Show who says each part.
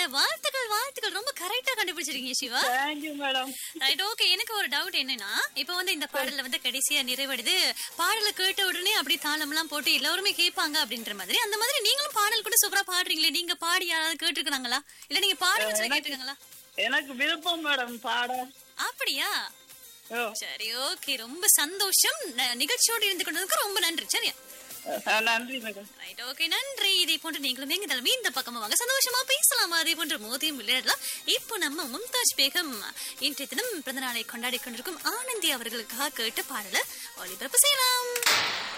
Speaker 1: வாழ்த்துக்கள் வாழ்த்துக்கள் ரொம்ப கரெக்டா கண்டுபிடிச்சிருக்கீங்க Siva
Speaker 2: thank you madam
Speaker 1: right okay எனக்கு ஒரு டவுட் என்னன்னா இப்போ வந்து இந்த பாடல்ல வந்து கடைசியா நிறைவடைது பாடலை கேட்ட உடனே அப்படி தாளம்லாம் போட்டு எல்லாருமே கேட்பாங்க அப்படின்ற மாதிரி அந்த மாதிரி நீங்களும் பாடல் கூட சூப்பரா பாடுறீங்களே நீங்க பாடி யாராவது கேட்டிருக்காங்களா இல்ல நீங்க பாடுங்க சொல்லி கேட்டிருக்காங்களா
Speaker 2: எனக்கு விருப்பம் மேடம் பாட
Speaker 1: அப்படியா
Speaker 2: ஓ,
Speaker 1: சரி ஓகே ரொம்ப சந்தோஷம் ந- நிகழ்ச்சியோடு இருந்து கொண்டதுக்கு ரொம்ப நன்றி சரியா
Speaker 2: அஹ், நன்றி மேடம்
Speaker 1: ரைட் ஓகே நன்றி இதே போன்று நீங்களும் எங்க தலைமை இந்த பக்கமா வாங்க சந்தோஷமா பேசலாமா அதே போன்ற மோதியும் விளையாடலாம் இப்போ நம்ம மும்தாஜ் பேகம் இன்றைய தினம் பிறந்த நாளை கொண்டாடி கொண்டிருக்கும் ஆனந்தி அவர்களுக்காக கேட்ட பாடல ஒளிபரப்பு செய்யலாம்